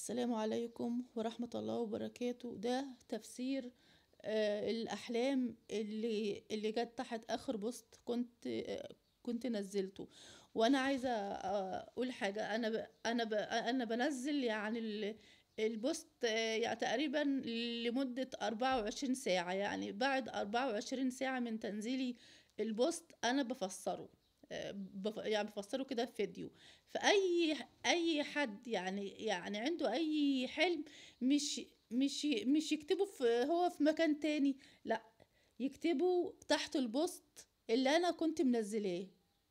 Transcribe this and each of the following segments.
السلام عليكم ورحمة الله وبركاته ده تفسير آه الأحلام اللي اللي جت تحت آخر بوست كنت آه كنت نزلته وأنا عايزة آه أقول حاجة أنا ب أنا ب أنا بنزل يعني ال- البوست آه يعني تقريبا لمدة أربعة وعشرين ساعة يعني بعد أربعة وعشرين ساعة من تنزيلي البوست أنا بفسره آه، بف... يعني بفسره كده في فيديو فأي أي حد يعني يعني عنده أي حلم مش مش مش يكتبه في هو في مكان تاني لا يكتبه تحت البوست اللي أنا كنت منزلاه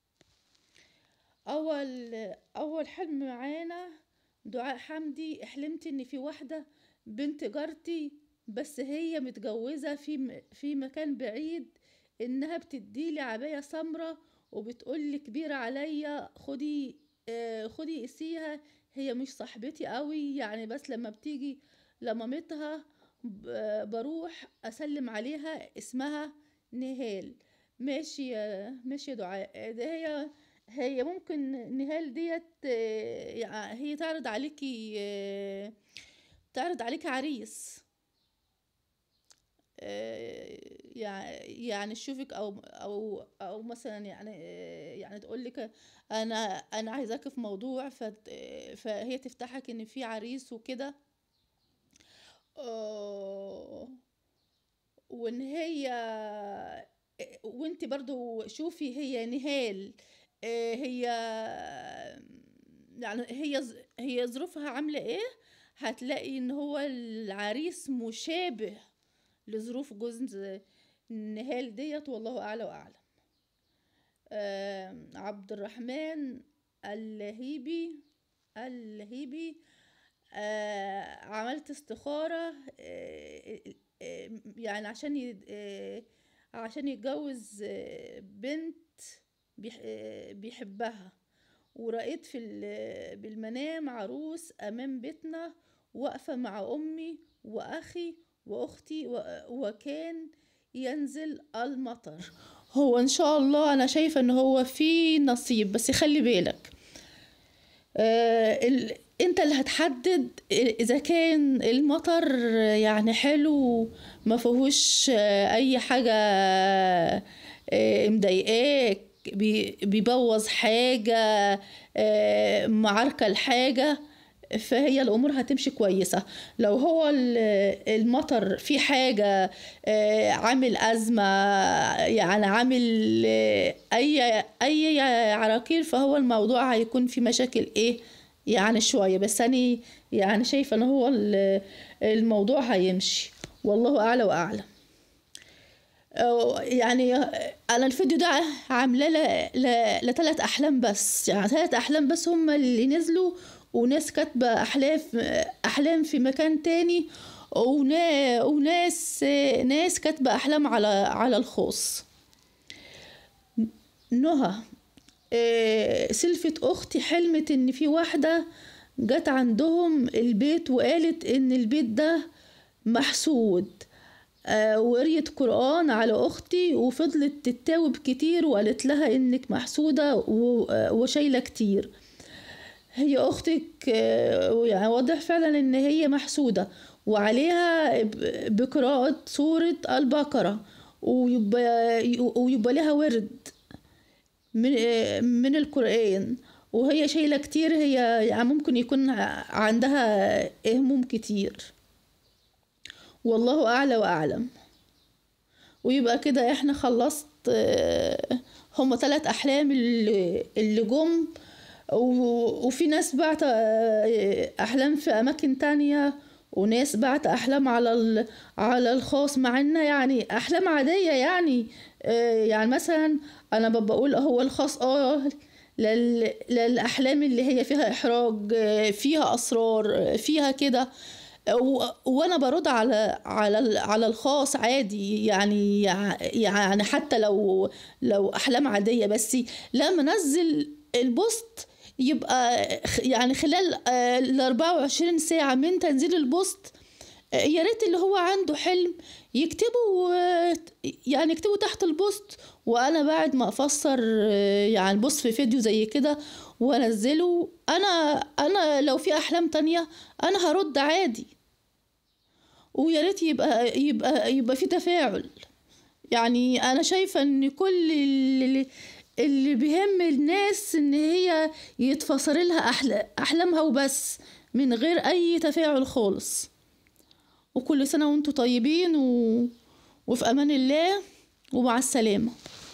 أول أول حلم معانا دعاء حمدي حلمت إن في واحدة بنت جارتي بس هي متجوزة في م- في مكان بعيد إنها بتديلي عباية سمرة وبتقولي كبيرة عليا خدي آه، خدي قسيها هي مش صاحبتي قوي يعني بس لما بتيجي لمامتها ب- بروح أسلم عليها اسمها نهال ماشي يا ماشي يا دعاء ده هي هي ممكن نهال ديت آه، يعني هي تعرض عليكي آه، تعرض عليكي عريس آه، يع- يعني تشوفك او او او مثلا يعني آه، يعني تقول لك انا انا عايزاك في موضوع فت- فهي تفتحك ان في عريس وكده آه، وان هي وانت برضو شوفي هي نهال آه، هي يعني هي ظ- هي ظروفها عاملة ايه هتلاقي ان هو العريس مشابه لظروف جوز نهال ديت والله اعلى واعلم آه، عبد الرحمن اللهيبي اللهيبي آه، عملت استخارة آه، آه، يعني عشان ي- آه، عشان يتجوز آه، بنت بيح- آه، بيحبها ورأيت في ال- بالمنام عروس أمام بيتنا واقفة مع أمي وأخي وأختي و- وكان ينزل المطر هو إن شاء الله أنا شايفة إن هو في نصيب بس خلي بالك آه، ال... انت اللي هتحدد اذا كان المطر يعني حلو ما فيهوش آه، اي حاجة آه، مضايقاك بي- بيبوظ حاجة آه، معركة لحاجة فهي الامور هتمشي كويسة لو هو ال- المطر في حاجة آه، عامل ازمة يعني عامل آه، اي اي عراقيل فهو الموضوع هيكون في مشاكل ايه يعني شوية بس أنا يعني شايفة إن هو ال- الموضوع هيمشي والله أعلى وأعلم أو يعني أنا الفيديو ده عاملاه ل- ل- لتلات أحلام بس يعني تلات أحلام بس هما اللي نزلوا وناس كاتبة أحلام أحلام في مكان تاني ونا وناس ناس كاتبة أحلام على على الخاص نهى آه، سلفت اختي حلمت ان في واحدة جت عندهم البيت وقالت ان البيت ده محسود آه، وقريت قرآن على اختي وفضلت تتاوب كتير وقالت لها انك محسودة و- آه، وشايلة كتير هي اختك آه، يعني واضح فعلا ان هي محسودة وعليها ب- بقراءة سورة البقرة ويبقى, ويبقى لها ورد من من القرآن وهي شايلة كتير هي يعني ممكن يكون عندها هموم كتير والله أعلى وأعلم ويبقى كده احنا خلصت آه، هما ثلاث أحلام اللي اللي جم و- وفي ناس بعت آه، أحلام في أماكن تانية وناس بعت أحلام على ال- على الخاص مع إنها يعني أحلام عادية يعني آه، يعني مثلا أنا ب- بقول هو الخاص اه لل- للأحلام اللي هي فيها إحراج آه، فيها أسرار آه، فيها كده و- وانا برد على على ال- على الخاص عادي يعني يعني حتى لو لو احلام عاديه بس لما انزل البوست يبقى خ- يعني خلال آه، ال 24 ساعه من تنزيل البوست آه، يا ريت اللي هو عنده حلم يكتبه آه، يعني يكتبه تحت البوست وانا بعد ما افسر آه، يعني البوست في فيديو زي كده وانزله انا انا لو في احلام تانية انا هرد عادي ويا ريت يبقى يبقى يبقى في تفاعل يعني انا شايفة ان كل اللي, اللي بيهم الناس ان هي يتفسر لها أحل... احلامها وبس من غير اي تفاعل خالص وكل سنة وانتم طيبين و... وفي امان الله ومع السلامة